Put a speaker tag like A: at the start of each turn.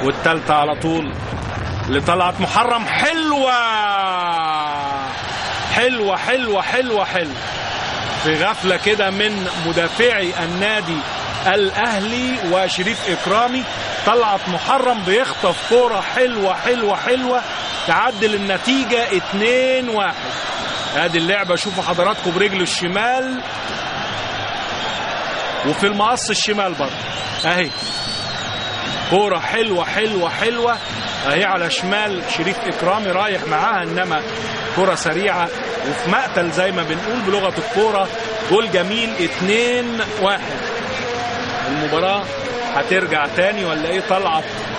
A: والتالتة على طول لطلعت محرم حلوة حلوة حلوة حلوة حلوة في غفلة كده من مدافعي النادي الأهلي وشريف إكرامي طلعت محرم بيخطف كورة حلوة حلوة حلوة تعدل النتيجة 2 واحد ادي اللعبة شوفوا حضراتكم برجله الشمال وفي المقص الشمال برضه اهي كورة حلوة حلوة حلوة اهي على شمال شريف اكرامي رايح معاها انما كرة سريعة وفي مقتل زي ما بنقول بلغة الكورة جول جميل 2 واحد المباراة هترجع تاني ولا ايه طلعت